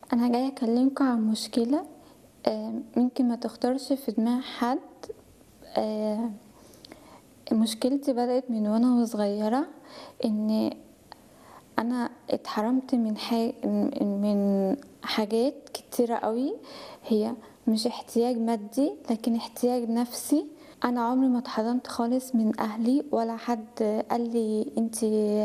أنا جاية أكلمكم عن مشكلة آآ يمكن ما تخطرش في دماغ حد آآ مشكلتي بدأت من وأنا صغيرة إن أنا اتحرمت من ح من حاجات كتيرة أوي هي مش احتياج مادي لكن احتياج نفسي أنا عمري ما اتحرمت خالص من أهلي ولا حد قال لي أنتِ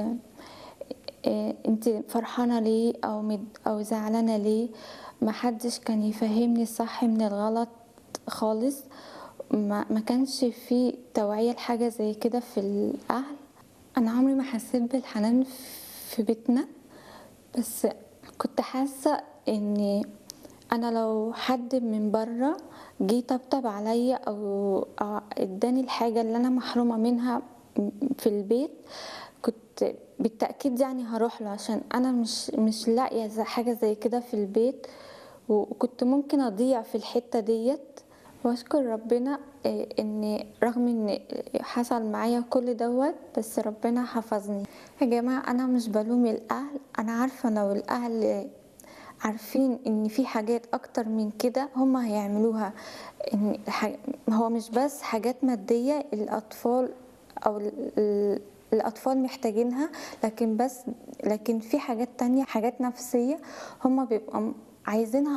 آآ أنتِ فرحانة ليه أو مت أو زعلانة ليه ما حدش كان يفهمني الصح من الغلط خالص ما ما كانش في توعية لحاجة زي كده في الأهل أنا عمري ما حسيت بالحنان في بيتنا بس كنت حاسة إن أنا لو حد من برا جه طبطب عليا أو اداني الحاجة اللي أنا محرومة منها في البيت كنت بالتأكيد يعني هاروح له عشان أنا مش مش لاقية حاجة زي كده في البيت وكنت ممكن أضيع في الحتة ديّة وأشكر ربنا آآ إن رغم إن حصل معايا كل دوّة بس ربنا حفظني. يا جماعة أنا مش بالوم الأهل أنا عارفة لو الأهل عارفين إن في حاجات أكتر من كده هُم هيعملوها إن ح هو مش بس حاجات مادية الأطفال أو ال الأطفال محتاجينها لكن بس لكن في حاجات تانية حاجات نفسية هُم بيبقوا عايزينها